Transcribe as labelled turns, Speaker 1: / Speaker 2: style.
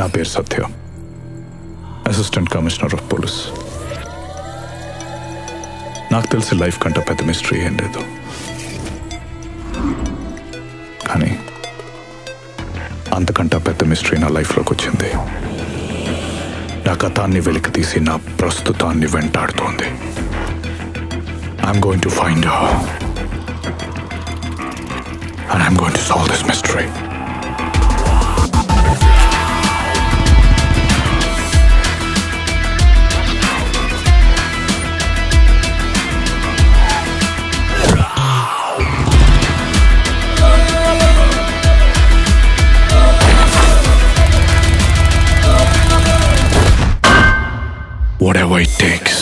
Speaker 1: నా పేరు Satya assistant commissioner of police నాకు తెలిసి లైఫ్ కంటే పెద్ద మిస్టరీ ఏం లేదు కానీ అంతకంటే పెద్ద మిస్టరీ నా లైఫ్లోకి వచ్చింది నా గతాన్ని వెలికి తీసి నా ప్రస్తుతాన్ని వెంటాడుతోంది I'm going to find and I'm going to solve this mystery. Whatever it takes.